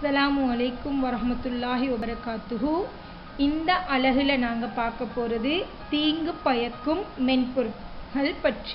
அஸ்ஸலாமு அலைக்கும் வரஹ்மத்துல்லாஹி வபரகாத்துஹு இந்த அலகுல நாங்க பார்க்க போறது தீங்கு பயக்கும் மென்பொருட்கள் பற்றி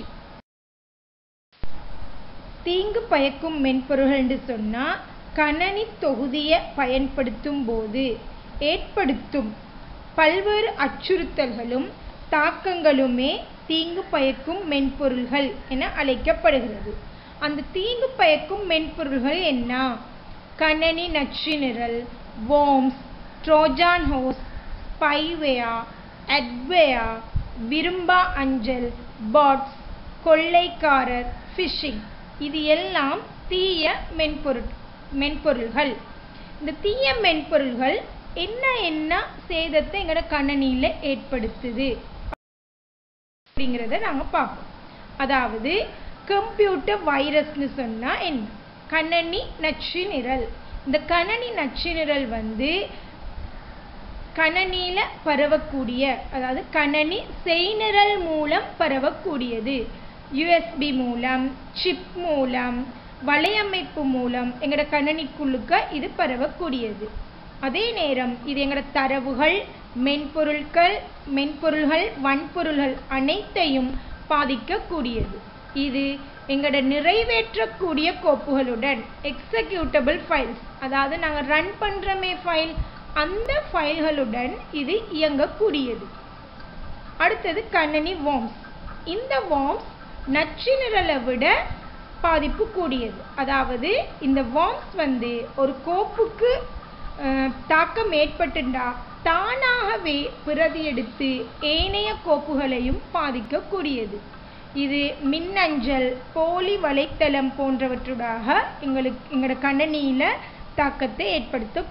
தீங்கு பயக்கும் மென்பொருள்னு சொன்னா கணனி தொகுதியை பயன்படுத்தும் போது ஏற்படுத்தும் பல்வேறு அச்சுறுத்தல்களும் தாக்கங்களுமே தீங்கு பயக்கும் மென்பொருள்கள் என அழைக்கப்படுகிறது அந்த தீங்கு பயக்கும் மென்பொருள்கள் என்ன கணனி நச்சுநிரல் worms ட்ரோஜான் ஹோஸ் ஸ்பைவேயா அட்வேயா விரும்பா அஞ்சல் பாட்ஸ் கொள்ளைக்காரர் ஃபிஷிங் இது எல்லாம் தீய மென்பொருள் மென்பொருள்கள் இந்த தீய மென்பொருள்கள் என்ன என்ன சேதத்தை எங்களோட கணனியில் ஏற்படுத்துது அப்படிங்கிறத நாங்கள் பார்ப்போம் அதாவது கம்ப்யூட்டர் வைரஸ்னு சொன்னால் என்ன கணனி நச்சு நிரல் இந்த கணனி நச்சு நிரல் வந்து கணனியில் பரவக்கூடிய அதாவது கணனி செய்நிரல் மூலம் பரவக்கூடியது யூஎஸ்பி மூலம் சிப் மூலம் வலையமைப்பு மூலம் எங்களோட கணனிக்குள்ளுக்க இது பரவக்கூடியது அதே நேரம் இது எங்களோட தரவுகள் மென்பொருட்கள் மென்பொருள்கள் வன்பொருள்கள் அனைத்தையும் பாதிக்கக்கூடியது இது எங்களோட நிறைவேற்றக்கூடிய கோப்புகளுடன் எக்ஸக்யூட்டபிள் ஃபைல்ஸ் அதாவது நாங்கள் ரன் பண்ணுறமே ஃபைல் அந்த ஃபைல்களுடன் இது இயங்கக்கூடியது அடுத்தது கணனி வார்ம்ஸ் இந்த வார்ம்ஸ் நச்சு நிரலை விட பாதிப்பு கூடியது அதாவது இந்த வார்ம்ஸ் வந்து ஒரு கோப்புக்கு தாக்கம் ஏற்பட்டுண்டா தானாகவே பிரதி எடுத்து ஏனைய கோப்புகளையும் பாதிக்கக்கூடியது இது மின்னஞ்சல் போலி வலைத்தளம் போன்றவற்றுடாக எங்களுக்கு எங்களோட கணனியில் தாக்கத்தை ஏற்படுத்த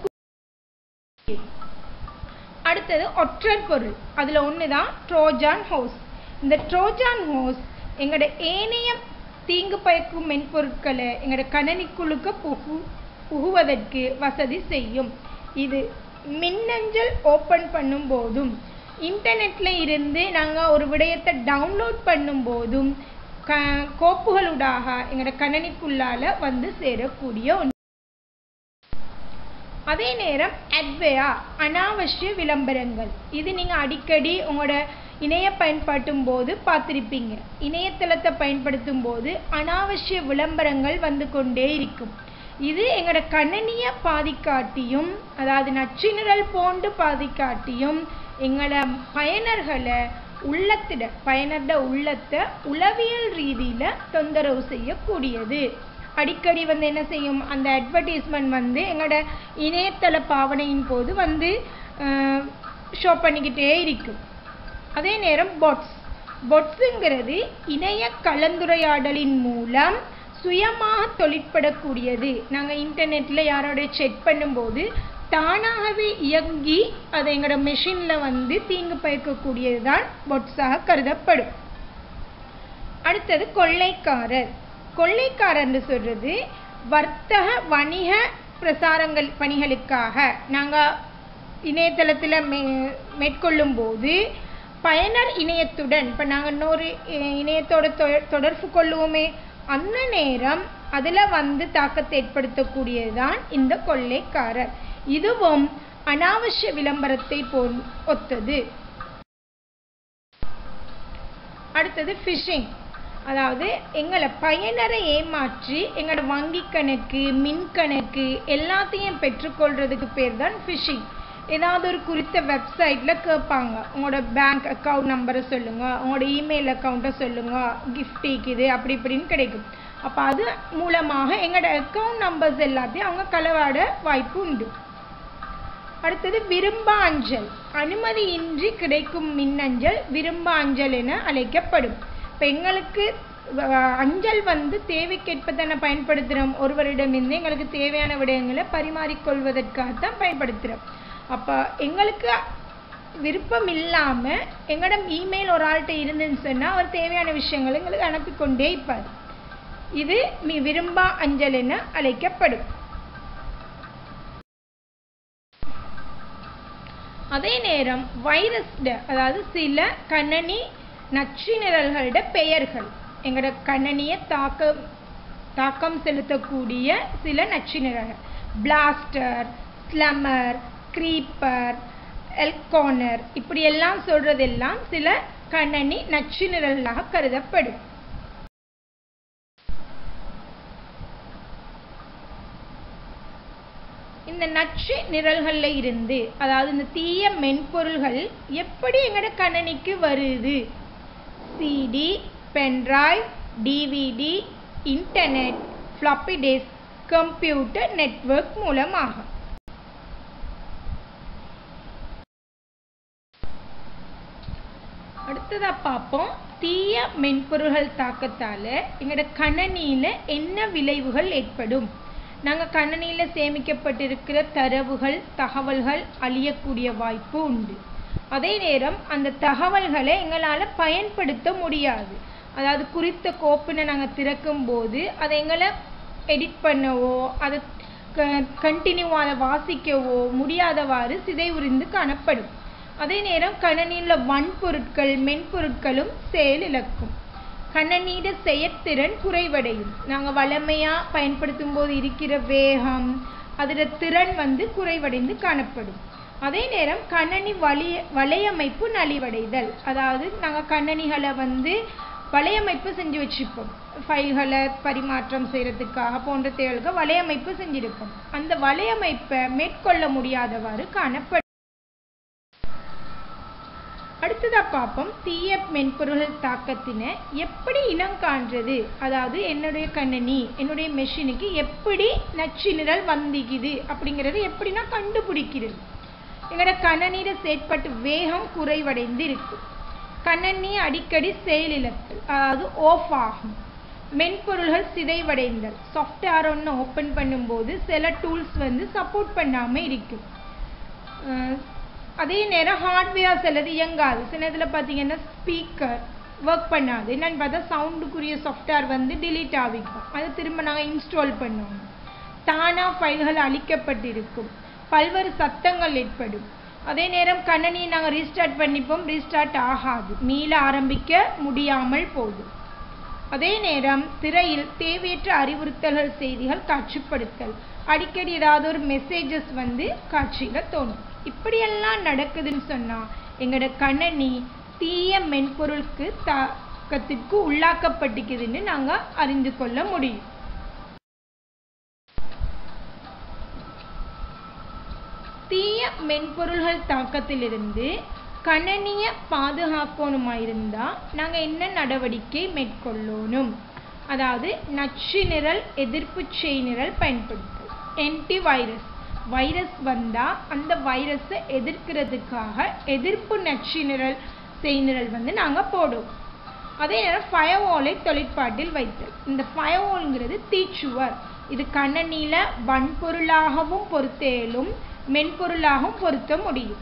அடுத்தது ஒற்றர் பொருள் அதில் ஒன்று தான் ட்ரோஜான் ஹோஸ் இந்த ட்ரோஜான் ஹோஸ் எங்களோட ஏனைய தீங்கு பயக்கும் மென்பொருட்களை எங்களோட கணனிக்குழுக்க புகு புகுவதற்கு வசதி செய்யும் இது மின்னஞ்சல் ஓப்பன் பண்ணும் போதும் இன்டர்நெட்டில் இருந்து நாங்கள் ஒரு விடயத்தை டவுன்லோட் பண்ணும் போதும் க கோப்புகளூடாக எங்களோட கணனிக்குள்ளால் வந்து சேரக்கூடிய ஒன்று அதே நேரம் அட்வேயா அனாவசிய விளம்பரங்கள் இது நீங்கள் அடிக்கடி உங்களோட இணைய பயன்படுத்தும் போது பார்த்துருப்பீங்க இணையதளத்தை பயன்படுத்தும் போது அனாவசிய விளம்பரங்கள் வந்து கொண்டே இருக்கும் இது எங்களோட கணனியை பாதிக்காட்டியும் அதாவது நச்சுநிரல் போன்று பாதிக்காட்டியும் எங்களோட பயனர்களை உள்ளத்திட பயனர்ட உள்ளத்தை உளவியல் ரீதியில் தொந்தரவு செய்யக்கூடியது அடிக்கடி வந்து என்ன செய்யும் அந்த அட்வர்டைஸ்மெண்ட் வந்து எங்களோட இணையதள பாவனையின் போது வந்து ஷோ பண்ணிக்கிட்டே இருக்கும் அதே நேரம் பொட்ஸ் பொட்ஸுங்கிறது இணைய கலந்துரையாடலின் மூலம் சுயமாக தொழிற்படக்கூடியது நாங்கள் இன்டர்நெட்டில் யாரோட செக் பண்ணும்போது தானாகவே இயங்கி அதை எங்களோட மெஷினில் வந்து தீங்கு பயக்கக்கூடியது தான் பொட்ஸாக கருதப்படும் அடுத்தது கொள்ளைக்காரர் கொள்ளைக்காரர்னு சொல்கிறது வர்த்தக வணிக பிரசாரங்கள் பணிகளுக்காக நாங்கள் இணையதளத்தில் மே மேற்கொள்ளும் போது பயனர் இணையத்துடன் இப்போ நாங்கள் இன்னொரு இணையத்தோட தொடர்பு கொள்ளுவோமே அந்த நேரம் அதில் வந்து தாக்கத்தை ஏற்படுத்தக்கூடியது தான் இந்த கொள்ளைக்காரர் இதுவும் அனாவசிய விளம்பரத்தை போ ஒத்தது அடுத்தது ஃபிஷிங் அதாவது எங்களை பயனரை ஏமாற்றி எங்களோட வங்கி கணக்கு மின் கணக்கு எல்லாத்தையும் பெற்றுக்கொள்றதுக்கு பேர் தான் ஃபிஷிங் ஏதாவது ஒரு குறித்த வெப்சைட்டில் கேட்பாங்க உங்களோட பேங்க் அக்கௌண்ட் நம்பரை சொல்லுங்கள் உங்களோட இமெயில் அக்கௌண்ட்டை சொல்லுங்கள் கிஃப்ட் இது அப்படி இப்படின்னு கிடைக்கும் அப்போ அது மூலமாக எங்களோட அக்கௌண்ட் நம்பர்ஸ் எல்லாத்தையும் அவங்க களவாட வாய்ப்பு உண்டு அடுத்தது விரும்பா அஞ்சல் அனுமதியின்றி கிடைக்கும் மின்னஞ்சல் விரும்பா அஞ்சல் என அழைக்கப்படும் இப்போ எங்களுக்கு அஞ்சல் வந்து தேவைக்கேற்ப தானே பயன்படுத்துகிறோம் ஒருவரிடமிருந்து எங்களுக்கு தேவையான விடயங்களை பரிமாறிக்கொள்வதற்காகத்தான் பயன்படுத்துகிறோம் அப்போ எங்களுக்கு விருப்பம் இல்லாமல் எங்களிடம் இமெயில் ஒரு ஆள்கிட்ட இருந்துன்னு சொன்னால் அவர் தேவையான விஷயங்களை எங்களுக்கு அனுப்பி கொண்டே இருப்பார் இது மீ விரும்பா அஞ்சல் என அழைக்கப்படும் அதே நேரம் வைரஸ்ட அதாவது சில கணனி நச்சு நிரல்களோட பெயர்கள் எங்களோட கணனியை தாக்க தாக்கம் செலுத்தக்கூடிய சில நச்சு நிரல்கள் பிளாஸ்டர் ஸ்லமர் க்ரீப்பர் எல்கானர் இப்படி எல்லாம் சொல்றதெல்லாம் சில கணனி நச்சு நிரல்களாக கருதப்படும் இந்த நச்சு நிரல்கள்ல இருந்து அதாவது இந்த தீய மென்பொருள்கள் எப்படி எங்கட கணனிக்கு வருது CD pendrive DVD internet floppy disk computer network மூலமாக அடுத்ததா பார்ப்போம் தீய மென்பொருள்கள் தாக்கத்தால எங்களோட கணனியில என்ன விளைவுகள் ஏற்படும் நாங்க கணனியில சேமிக்கப்பட்டிருக்கிற தரவுகள் தகவல்கள் அழியக்கூடிய வாய்ப்பு உண்டு அதே நேரம் அந்த தகவல்களை எங்களால பயன்படுத்த முடியாது அதாவது குறித்த கோப்பினை நாங்க திறக்கும் போது அதை எங்களை எடிட் பண்ணவோ அதை கண்டினியூவாக வாசிக்கவோ முடியாதவாறு சிதைவுறிந்து காணப்படும் அதே நேரம் கணனியில் வன்பொருட்கள் மென்பொருட்களும் செயலிழக்கும் கணனீட செயற்திறன் குறைவடையும் நாங்கள் வளமையாக பயன்படுத்தும் போது இருக்கிற வேகம் அதோட திறன் வந்து குறைவடைந்து காணப்படும் அதே நேரம் கணனி வலிய வலையமைப்பு நலிவடைதல் அதாவது நாங்கள் கணனிகளை வந்து வலையமைப்பு செஞ்சு வச்சுப்போம் ஃபைல்களை பரிமாற்றம் செய்யறதுக்காக போன்ற தேவைகளுக்கு வலையமைப்பு செஞ்சிருப்போம் அந்த வலையமைப்பை மேற்கொள்ள முடியாதவாறு காணப்படும் அடுத்ததா பார்ப்போம் தீய மென்பொருள்கள் தாக்கத்தினை எப்படி இனம் காண்றது அதாவது என்னுடைய கண்ணனி என்னுடைய மெஷினுக்கு எப்படி நச்சு நிரல் வந்திக்குது அப்படிங்கிறது எப்படி நான் கண்டுபிடிக்கிறது எங்களோட கணனீர செயற்பட்டு வேகம் குறைவடைந்து இருக்கு கணனி அடிக்கடி செயலிழத்தல் அதாவது ஆஃப் ஆகும் மென்பொருள்கள் சிதைவடைந்தல் சாஃப்ட்வேர் ஒன்று ஓப்பன் பண்ணும்போது சில டூல்ஸ் வந்து சப்போர்ட் பண்ணாமல் இருக்கும் அதே நேரம் ஹார்ட்வேர் சிலது இயங்காது சில இதில் பார்த்தீங்கன்னா ஸ்பீக்கர் ஒர்க் பண்ணாது என்னன்னு பார்த்தா சவுண்டுக்குரிய சாஃப்ட்வேர் வந்து டிலீட் ஆகிக்கும் அது திரும்ப நாங்கள் இன்ஸ்டால் பண்ணுவோம் தானாக ஃபைல்கள் அழிக்கப்பட்டிருக்கும் பல்வேறு சத்தங்கள் ஏற்படும் அதே நேரம் கணனியை நாங்கள் ரீஸ்டார்ட் பண்ணிப்போம் ரீஸ்டார்ட் ஆகாது மீள ஆரம்பிக்க முடியாமல் போகும் அதே நேரம் திரையில் தேவையற்ற அறிவுறுத்தல்கள் செய்திகள் காட்சிப்படுத்தல் அடிக்கடி ஏதாவது ஒரு மெசேஜஸ் வந்து காட்சியில தோணும் இப்படியெல்லாம் நடக்குதுன்னு சொன்னா எங்களோட கணனி தீய மென்பொருளுக்கு தாக்கத்திற்கு உள்ளாக்கப்பட்டிருக்குதுன்னு நாங்க அறிந்து கொள்ள முடியும் தீய மென்பொருள்கள் தாக்கத்திலிருந்து கணனிய பாதுகாக்கணுமா இருந்தா நாங்க என்ன நடவடிக்கை மேற்கொள்ளணும் அதாவது நச்சு நிரல் எதிர்ப்பு செய்நிரல் பயன்படுத்தல் ஆன்டி வைரஸ் வைரஸ் வந்தா அந்த வைரஸை எதிர்க்கிறதுக்காக எதிர்ப்பு நச்சு நிரல் செய்நிரல் வந்து நாங்க போடுவோம் அதே நேரம் ஃபயர்வாலை தொழிற்பாட்டில் வைத்தல் இந்த ஃபயர்வால்ங்கிறது தீச்சுவர் இது கணனியில வன்பொருளாகவும் பொருத்தேலும் மென்பொருளாகவும் பொருத்த முடியும்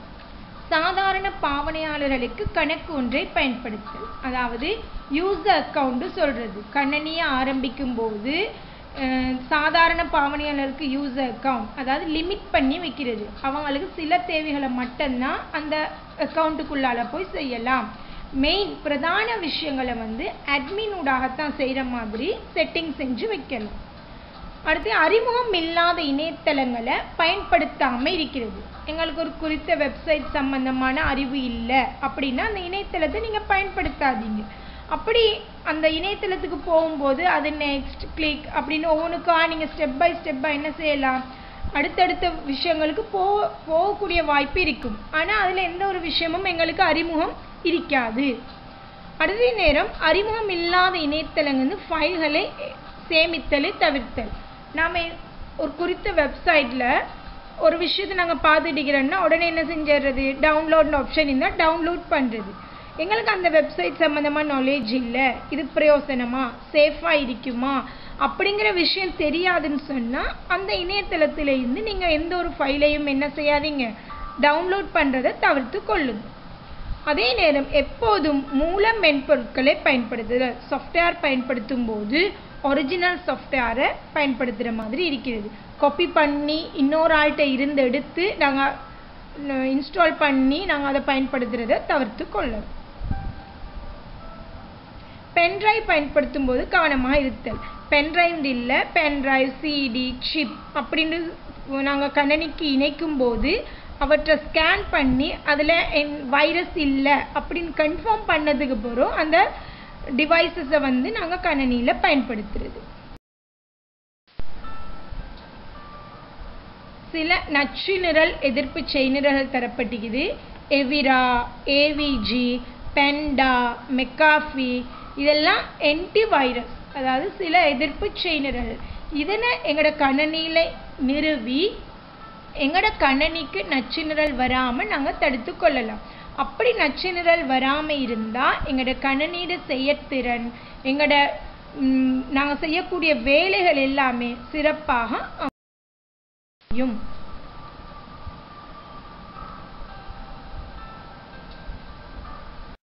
சாதாரண பாவனையாளர்களுக்கு கணக்கு ஒன்றை பயன்படுத்தல் அதாவது யூசர் அக்கவுண்ட் சொல்றது கணனியை ஆரம்பிக்கும் போது அஹ், சாதாரண பாவனையாளருக்கு யூசர் அக்கவுண்ட் அதாவது லிமிட் பண்ணி வைக்கிறது அவங்களுக்கு சில தேவைகளை மட்டும்தான் அந்த அக்கௌண்ட்டுக்குள்ளால போய் செய்யலாம் மெயின் பிரதான விஷயங்களை வந்து அட்மின் ஊடாகத்தான் செய்கிற மாதிரி செட்டிங் செஞ்சு வைக்கலாம் அடுத்து அறிமுகம் இல்லாத இணையதளங்களை பயன்படுத்தாம இருக்கிறது எங்களுக்கு ஒரு குறித்த வெப்சைட் சம்பந்தமான அறிவு இல்லை அப்படின்னா அந்த இணையதளத்தை நீங்க பயன்படுத்தாதீங்க அப்படி அந்த இணையதளத்துக்கு போகும்போது அது நெக்ஸ்ட் கிளிக் அப்படின்னு ஒவ்வொன்றுக்கா நீங்க ஸ்டெப் பை ஸ்டெப்பாக என்ன செய்யலாம் அடுத்தடுத்த விஷயங்களுக்கு போ போகக்கூடிய வாய்ப்பு இருக்கும் ஆனா அதுல எந்த ஒரு விஷயமும் எங்களுக்கு அறிமுகம் இருக்காது அதே நேரம் அறிமுகம் இல்லாத இணையதளங்கள் வந்து ஃபைல்களை சேமித்தலை தவிர்த்தல் நாம ஒரு குறித்த வெப்சைட்ல ஒரு விஷயத்தை நாங்க பார்த்துட்டிக்கிறோம்னா உடனே என்ன செஞ்சிடுறது டவுன்லோட் ஆப்ஷன் இருந்தால் டவுன்லோட் பண்றது எங்களுக்கு அந்த வெப்சைட் சம்பந்தமா நாலேஜ் இல்லை இது பிரயோசனமா சேஃபா இருக்குமா அப்படிங்கிற விஷயம் தெரியாதுன்னு சொன்னா அந்த இணையதளத்தில இருந்து நீங்க எந்த ஒரு ஃபைலையும் என்ன செய்யாதீங்க டவுன்லோட் பண்றதை தவிர்த்து கொள்ளுங்க அதே நேரம் எப்போதும் மூல மென்பொருட்களை பயன்படுத்துதல் சாஃப்ட்வேர் பயன்படுத்தும் போது ஒரிஜினல் சாஃப்ட்வேரை பயன்படுத்துகிற மாதிரி இருக்கிறது காப்பி பண்ணி இன்னொரு ஆள்கிட்ட இருந்து எடுத்து நாங்கள் இன்ஸ்டால் பண்ணி நாங்கள் அதை பயன்படுத்துறதை தவிர்த்து கொள்ளணும் பென்ட்ரைவ் பயன்படுத்தும் போது கவனமாக இருத்தல் பென்ட்ரைவ் இல்லை பென்ட்ரைவ் சிடி சிப் அப்படின்னு நாங்கள் கணனிக்கு இணைக்கும் போது அவற்றை ஸ்கேன் பண்ணி அதில் வைரஸ் இல்லை அப்படின்னு கன்ஃபார்ம் பண்ணதுக்கு பிறகு அந்த டிவைசஸை வந்து நாங்கள் கணனியில் பயன்படுத்துறது சில நச்சு நிரல் எதிர்ப்பு செய்நிரல்கள் தரப்பட்டிருக்குது எவிரா ஏவிஜி பென்டா மெக்காஃபி இதெல்லாம் வைரஸ் அதாவது சில எதிர்ப்பு செய்நிரல் இதனை எங்களோட கணனியில் நிறுவி எங்களோட கணனிக்கு நச்சு நிரல் வராமல் நாங்கள் தடுத்து கொள்ளலாம் அப்படி நச்சு நிரல் வராமல் இருந்தால் எங்களோட கணனியோட செயற்திறன் எங்களோட நாங்கள் செய்யக்கூடிய வேலைகள் எல்லாமே சிறப்பாக அமையும்